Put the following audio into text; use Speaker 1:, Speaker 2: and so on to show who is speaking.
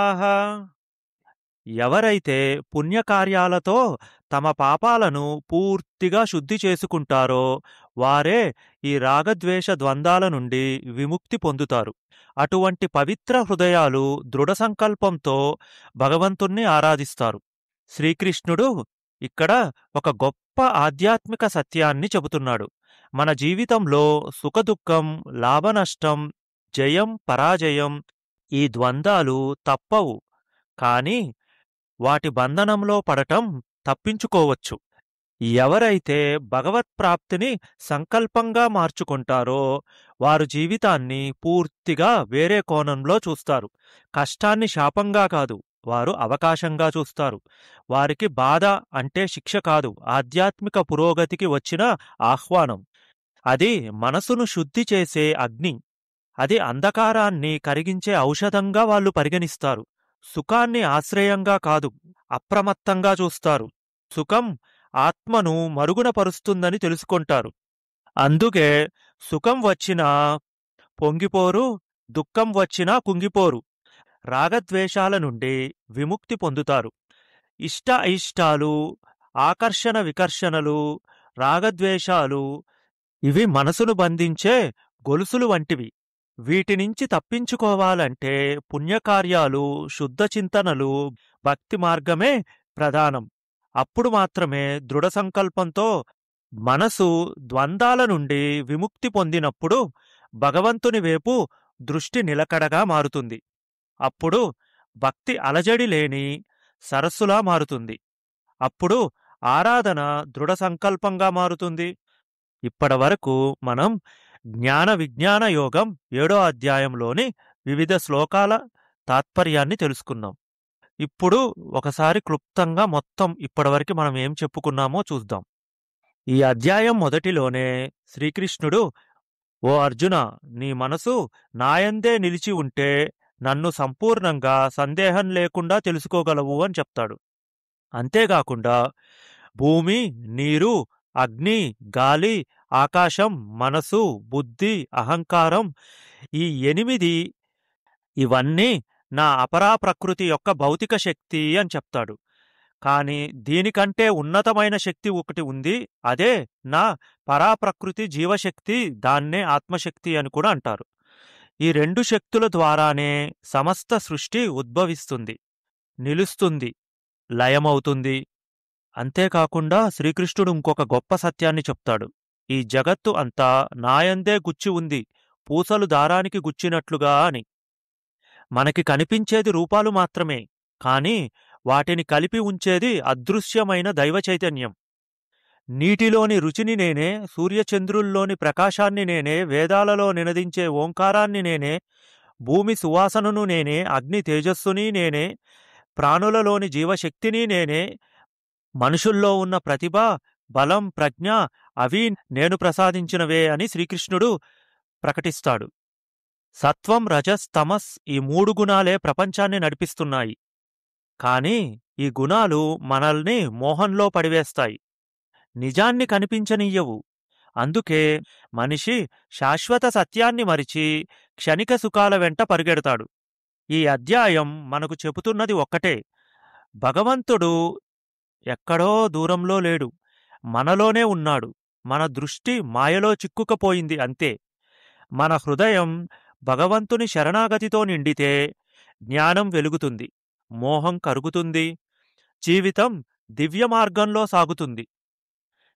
Speaker 1: పాపాః ఎవరైతే పుణ్యకార్యాలతో తమ పాపాలను పూర్తిగా శుద్ధి చేసుకుంటారో వారే ఈ రాగద్వేష ద్వంద్వాల నుండి విముక్తి పొందుతారు అటువంటి పవిత్ర హృదయాలు దృఢ సంకల్పంతో భగవంతుణ్ణి ఆరాధిస్తారు శ్రీకృష్ణుడు ఇక్కడ ఒక గొప్ప ఆధ్యాత్మిక సత్యాన్ని చెబుతున్నాడు మన జీవితంలో సుఖదుఖం లాభనష్టం జయం పరాజయం ఈ ద్వంద్వాలు తప్పవు కాని వాటి బంధనంలో పడటం తప్పించుకోవచ్చు ఎవరైతే భగవత్ప్రాప్తిని సంకల్పంగా మార్చుకుంటారో వారు జీవితాన్ని పూర్తిగా వేరే కోణంలో చూస్తారు కష్టాన్ని శాపంగా కాదు వారు అవకాశంగా చూస్తారు వారికి బాధ అంటే శిక్ష కాదు ఆధ్యాత్మిక పురోగతికి వచ్చిన ఆహ్వానం అది మనసును శుద్ధి చేసే అగ్ని అది అంధకారాన్ని కరిగించే ఔషధంగా వాళ్ళు పరిగణిస్తారు సుఖాన్ని ఆశ్రయంగా కాదు అప్రమత్తంగా చూస్తారు సుఖం ఆత్మను మరుగున పరుస్తుందని తెలుసుకుంటారు అందుకే సుఖం వచ్చినా పొంగిపోరు దుఃఖం వచ్చినా కుంగిపోరు రాగద్వేషాల నుండి విముక్తి పొందుతారు ఇష్ట అయిష్టాలు ఆకర్షణ వికర్షణలు రాగద్వేషాలు ఇవి మనసును బంధించే గొలుసులు వంటివి వీటి నుంచి తప్పించుకోవాలంటే పుణ్యకార్యాలు శుద్ధ చింతనలు భక్తి మార్గమే ప్రధానం అప్పుడు మాత్రమే దృఢ సంకల్పంతో మనసు ద్వంద్వాల నుండి విముక్తి పొందినప్పుడు భగవంతుని వైపు దృష్టి నిలకడగా మారుతుంది అప్పుడు భక్తి అలజడి లేని సరస్సులా మారుతుంది అప్పుడు ఆరాధన దృఢ సంకల్పంగా మారుతుంది ఇప్పటివరకు మనం జ్ఞాన విజ్ఞాన యోగం ఏడో అధ్యాయంలోని వివిధ శ్లోకాల తాత్పర్యాన్ని తెలుసుకున్నాం ఇప్పుడు ఒకసారి క్లుప్తంగా మొత్తం ఇప్పటివరకు మనం ఏం చెప్పుకున్నామో చూద్దాం ఈ అధ్యాయం మొదటిలోనే శ్రీకృష్ణుడు ఓ అర్జున నీ మనసు నాయందే నిలిచి ఉంటే నన్ను సంపూర్ణంగా సందేహం లేకుండా తెలుసుకోగలవు అని చెప్తాడు అంతేకాకుండా భూమి నీరు అగ్ని గాలి ఆకాశం మనసు బుద్ధి అహంకారం ఈ ఎనిమిది ఇవన్నీ నా అపరా ప్రకృతి యొక్క భౌతిక శక్తి అని చెప్తాడు కాని దీనికంటే ఉన్నతమైన శక్తి ఒకటి ఉంది అదే నా పరాప్రకృతి జీవశక్తి దాన్నే ఆత్మశక్తి అని కూడా అంటారు ఈ రెండు శక్తుల ద్వారానే సమస్త సృష్టి ఉద్భవిస్తుంది నిలుస్తుంది లయమవుతుంది అంతేకాకుండా శ్రీకృష్ణుడు ఇంకొక గొప్ప సత్యాన్ని చెప్తాడు ఈ జగత్తు అంతా నాయందే గుచ్చి ఉంది పూసలు దారానికి గుచ్చినట్లుగా అని మనకి కనిపించేది రూపాలు మాత్రమే కాని వాటిని కలిపి ఉంచేది అదృశ్యమైన దైవ చైతన్యం నీటిలోని రుచిని నేనే సూర్యచంద్రుల్లోని ప్రకాశాన్ని నేనే వేదాలలో నినదించే ఓంకారాన్ని నేనే భూమి సువాసనను నేనే అగ్ని తేజస్సుని నేనే ప్రాణులలోని జీవశక్తిని నేనే మనుషుల్లో ఉన్న ప్రతిభ బలం ప్రజ్ఞ అవి నేను ప్రసాదించినవే అని శ్రీకృష్ణుడు ప్రకటిస్తాడు సత్వం రజస్ తమస్ ఈ మూడు గుణాలే ప్రపంచాన్ని నడిపిస్తున్నాయి కాని ఈ గుణాలు మనల్ని మోహంలో పడివేస్తాయి నిజాన్ని కనిపించనియ్యవు అందుకే మనిషి శాశ్వత సత్యాన్ని మరిచి క్షణిక సుఖాల వెంట పరిగెడతాడు ఈ అధ్యాయం మనకు చెబుతున్నది ఒక్కటే భగవంతుడు ఎక్కడో దూరంలో లేడు మనలోనే ఉన్నాడు మన దృష్టి మాయలో చిక్కుకపోయింది అంతే మన హృదయం భగవంతుని శరణాగతితో నిండితే జ్ఞానం వెలుగుతుంది మోహం కరుగుతుంది జీవితం దివ్య మార్గంలో సాగుతుంది